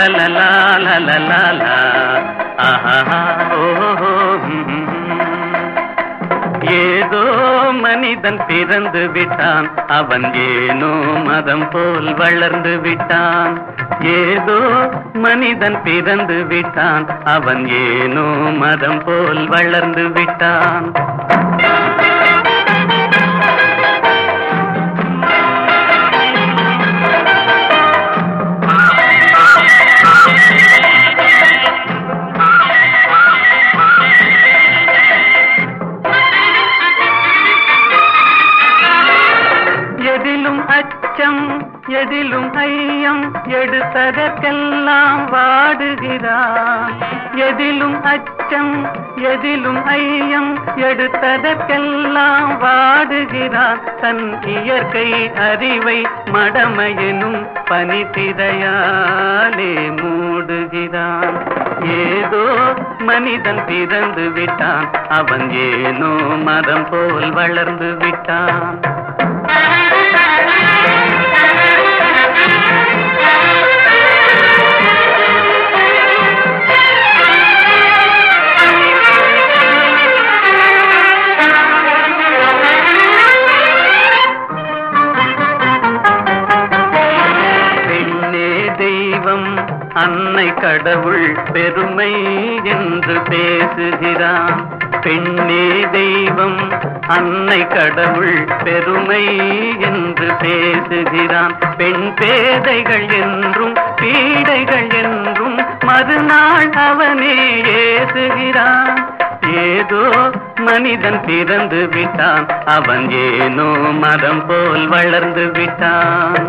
லலலா லலலாலா ஆஹா ஓஹோ ம், ம், ம். ஏதோ மனிதன் பிறந்து விட்டான் அவன் ஏனோ மதம் போல் வளர்ந்து விட்டான் ஏதோ மனிதன் பிறந்து விட்டான் அவன் ஏனோ மதம் போல் வளர்ந்து விட்டான் எதிலும் அச்சம் எதிலும் ஐயம் எடுத்ததற்கெல்லாம் வாடுகிறான் எதிலும் அச்சம் எதிலும் ஐயம் எடுத்ததற்கெல்லாம் வாடுகிறான் தன் இயற்கை அறிவை மடமையெனும் பனித்திரையாலே மூடுகிறான் ஏதோ மனிதன் பிறந்து விட்டான் அவன் ஏனோ மதம் போல் வளர்ந்து விட்டான் பெண்ணே தெய்வம் அன்னை கடவுள் பெருமை என்று பேசுகிறான் பெண்ணே தெய்வம் அன்னை கடவுள் பெருமை என்று பேசுகிறான் பெண் பேதைகள் என்றும் பீடைகள் என்றும் மறுநாள் அவனே ஏசுகிறான் ஏதோ மனிதன் பிறந்து விட்டான் அவன் ஏனோ மரம் போல் வளர்ந்து விட்டான்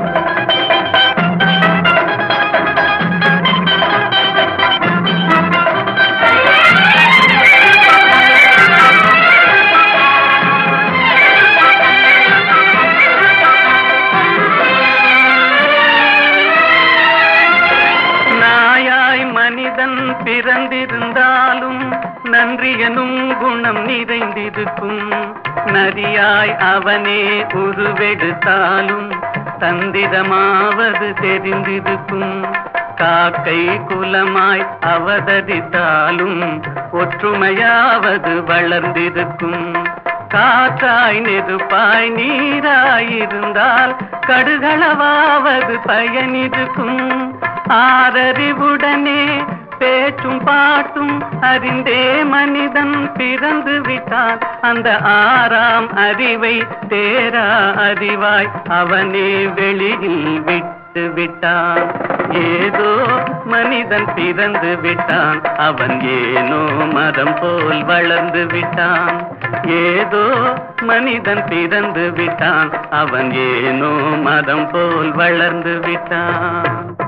நாயாய் மனிதன் பிறந்திருந்தாலும் நன்றி எனும் குணம் நிறைந்திருக்கும் நரியாய் அவனே உருவெடுத்தாலும் தந்திரமாவது தெரிந்திருக்கும் காக்கை குலமாய் அவதரித்தாலும் ஒற்றுமையாவது வளர்ந்திருக்கும் காற்றாய் நெருப்பாய் நீராயிருந்தால் கடுகளவாவது பயனிருக்கும் ஆறறிவுடனே பேச்சும் பாட்டும் அறிந்தே மனிதன் பிறந்து விட்டான் அந்த ஆறாம் அறிவை தேரா அறிவாய் அவனே வெளியில் விட்டு விட்டான் ஏதோ மனிதன் பிறந்து விட்டான் அவன் ஏனோ மரம் போல் வளர்ந்து விட்டான் ஏதோ மனிதன் பிறந்து விட்டான் அவன் ஏனோ மரம் போல் வளர்ந்து விட்டான்